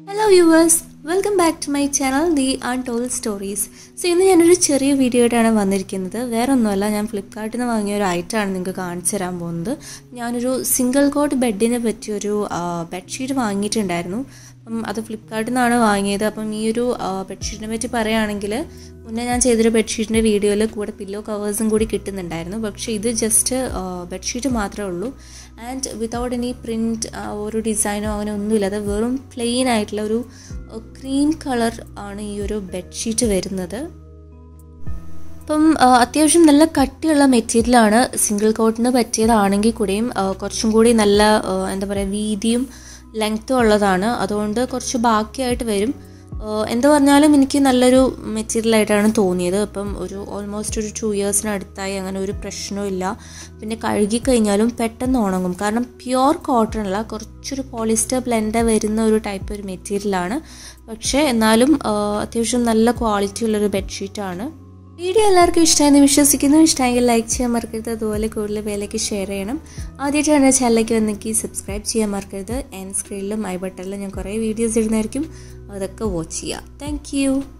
hello viewers welcome back to my channel the untold stories so ഇന്ന് ഞാനൊരു ചെറിയ video ആയിട്ടാണ് വന്നിരിക്കുന്നത് വേറെ ഒന്നുമല്ല ഞാൻ ഫ്ലിപ്കാർട്ടിൽ നിന്ന് വാങ്ങിയ ഒരു ഐറ്റമാണ് നിങ്ങൾക്ക് കാണിച്ചു തരാൻ പോകുന്നത് ഞാനൊരു സിംഗിൾ കോട്ട് ബെഡിനെ പറ്റിയൊരു ബെഡ്ഷീറ്റ് വാങ്ങിയിട്ടുണ്ടായിരുന്നു അപ്പം അത് ഫ്ലിപ്കാർട്ടിൽ നിന്നാണ് വാങ്ങിയത് അപ്പം ഈ ഒരു ബെഡ്ഷീറ്റിനെ പറ്റി പറയുകയാണെങ്കിൽ മുന്നേ ഞാൻ ചെയ്തൊരു ബെഡ്ഷീറ്റിൻ്റെ വീഡിയോയിൽ കൂടെ പില്ലോ കവേഴ്സും കൂടി കിട്ടുന്നുണ്ടായിരുന്നു പക്ഷേ ഇത് ജസ്റ്റ് ബെഡ്ഷീറ്റ് മാത്രമേ ഉള്ളൂ ആൻഡ് വിതൗട്ട് എനി പ്രിൻറ്റ് ഒരു ഡിസൈനോ അങ്ങനെ ഒന്നുമില്ല അത് വെറും പ്ലെയിൻ ആയിട്ടുള്ള ഒരു ക്രീം കളർ ആണ് ഈ ഒരു ബെഡ്ഷീറ്റ് വരുന്നത് അപ്പം അത്യാവശ്യം നല്ല കട്ടിയുള്ള മെറ്റീരിയലാണ് സിംഗിൾ കോട്ടിന് പറ്റിയതാണെങ്കിൽ കൂടിയും കുറച്ചും കൂടി നല്ല എന്താ പറയുക വീതിയും ലെങ്ത്തും ഉള്ളതാണ് അതുകൊണ്ട് കുറച്ച് ബാക്കിയായിട്ട് വരും എന്ത് പറഞ്ഞാലും എനിക്ക് നല്ലൊരു മെറ്റീരിയൽ ആയിട്ടാണ് തോന്നിയത് അപ്പം ഒരു ഓൾമോസ്റ്റ് ഒരു ടു ഇയേഴ്സിനടുത്തായി അങ്ങനെ ഒരു പ്രശ്നവും ഇല്ല പിന്നെ കഴുകി കഴിഞ്ഞാലും പെട്ടെന്ന് ഉണങ്ങും കാരണം പ്യുവർ കോട്ടൺ അല്ല കുറച്ചൊരു പോളിസ്റ്റർ ബ്ലെൻഡ് വരുന്ന ഒരു ടൈപ്പ് ഒരു മെറ്റീരിയലാണ് പക്ഷേ എന്നാലും അത്യാവശ്യം നല്ല ക്വാളിറ്റി ഉള്ളൊരു ബെഡ്ഷീറ്റാണ് വീഡിയോ എല്ലാവർക്കും ഇഷ്ടമായെന്ന് വിശ്വസിക്കുന്നു ഇഷ്ടമെങ്കിൽ ലൈക്ക് ചെയ്യാൻ മറക്കരുത് അതുപോലെ കൂടുതൽ പേരിലേക്ക് ഷെയർ ചെയ്യണം ആദ്യമായിട്ടാണ് ചാനലിലേക്ക് വന്നെങ്കിൽ സബ്സ്ക്രൈബ് ചെയ്യാൻ മറക്കരുത് ആൻഡ് സ്ക്രീനിലും ഐ ബട്ടണിലും ഞാൻ കുറേ വീഡിയോസ് ഇടുന്നതായിരിക്കും അതൊക്കെ വാച്ച് ചെയ്യുക താങ്ക്